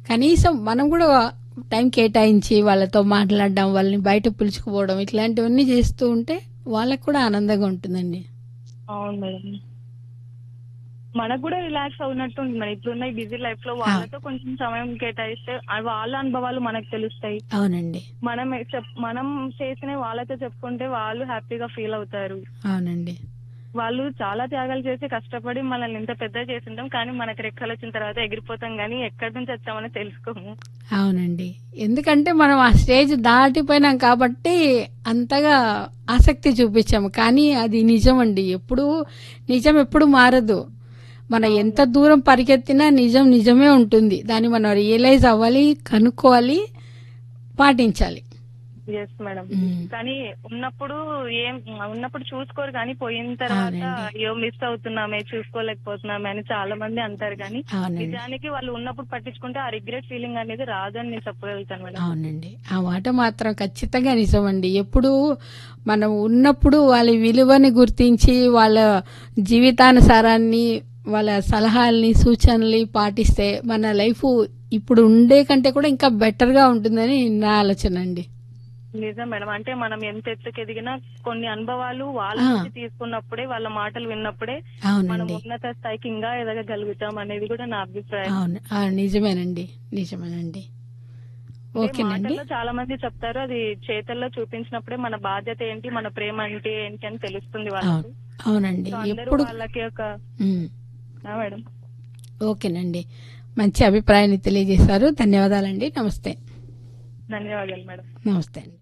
కనీసం మనం కూడా టైం కేటాయించి వాళ్ళతో మాట్లాడడం వాళ్ళని బయట పిలుచుకుపోవడం ఇట్లాంటివన్నీ చేస్తూ ఉంటే వాళ్ళకు కూడా ఆనందంగా ఉంటుందండి అవును మేడం మనకు కూడా రిలాక్స్ అవునట్టు ఉంది మేడం ఇప్పుడున్న ఈ బిజీ లైఫ్ లో వాళ్ళతో కొంచెం సమయం కేటాయిస్తే ఆ వాళ్ళ అనుభవాలు మనకు తెలుస్తాయి అవునండి మనం చెప్- మనం చేసిన వాళ్ళతో చెప్పుకుంటే వాళ్ళు హ్యాపీగా ఫీల్ అవుతారు అవునండి వాళ్ళు చాలా త్యాగాలు చేసి కష్టపడి మనల్ని ఇంత పెద్ద చేసింటాం కానీ మనకి రెక్కలు వచ్చిన తర్వాత ఎగిరిపోతాం కానీ ఎక్కడి నుంచి వచ్చామని తెలుసుకోము అవునండి ఎందుకంటే మనం ఆ స్టేజ్ దాటిపోయినాం కాబట్టి అంతగా ఆసక్తి చూపించాము కానీ అది నిజం అండి ఎప్పుడు నిజం ఎప్పుడు మారదు మనం ఎంత దూరం పరిగెత్తినా నిజం నిజమే ఉంటుంది దాన్ని మనం రియలైజ్ అవ్వాలి కనుక్కోవాలి పాటించాలి ఎస్ మేడం మ్మ్. కానీ ఉన్నప్పుడు ఏం ఉన్నప్పుడు చూసుకోరు కానీ పోయిన తర్వాత అవునండి. అయ్యో మిస్ అవుతున్నామే చూసుకోలేకపోతున్నామే అని చాలా మంది అంటారు కానీ అవునండి నిజానికి వాళ్ళు ఉన్నప్పుడు పట్టించుకుంటే ఆ రిగ్రెట్ ఫీలింగ్ అనేది రాదని నేను చెప్పగలుగుతాను మేడం అవునండి ఆ మాట మాత్రం ఖచ్చితంగా నిజమండి ఎప్పుడు మనం ఉన్నప్పుడు వాళ్ళ విలువని గుర్తించి వాళ్ళ జీవితానుసారాన్ని వాళ్ళ సలహాల్ని సూచనల్ని పాటిస్తే మన లైఫ్ ఇప్పుడు ఉండే కంటే కూడా ఇంకా బెటర్గా ఉంటుందని నా ఆలోచన అండి నిజం మేడం అంటే మనం ఎంత ఎత్తుకు ఎదిగినా కొన్ని అనుభవాలు వాళ్ళ ఆ. నుంచి తీసుకున్నప్పుడే వాళ్ళ మాటలు విన్నప్పుడే మనం అవునండి ఉన్నత స్థాయికి ఇంకా ఎదగగలుగుతాం అనేది కూడా నా అభిప్రాయం అవును ఆ, నిజమేనండి నిజమేనండి అంటే ఓకేనండి మాటల్లో చాలా మంది చెప్తారు అది చేతల్లో చూపించినప్పుడే మన బాధ్యత ఏంటి మన ప్రేమ అంటే ఏంటి అని తెలుస్తుంది వాళ్ళకి అవును అవునండి సో అందరూ ఎప్పుడు వాళ్ళకి ఒక ఉమ్. ఆ మేడం ఓకేనండి మంచి అభిప్రాయాన్ని తెలియజేశారు ధన్యవాదాలండి నమస్తే ధన్యవాదాలు మేడం నమస్తే అండి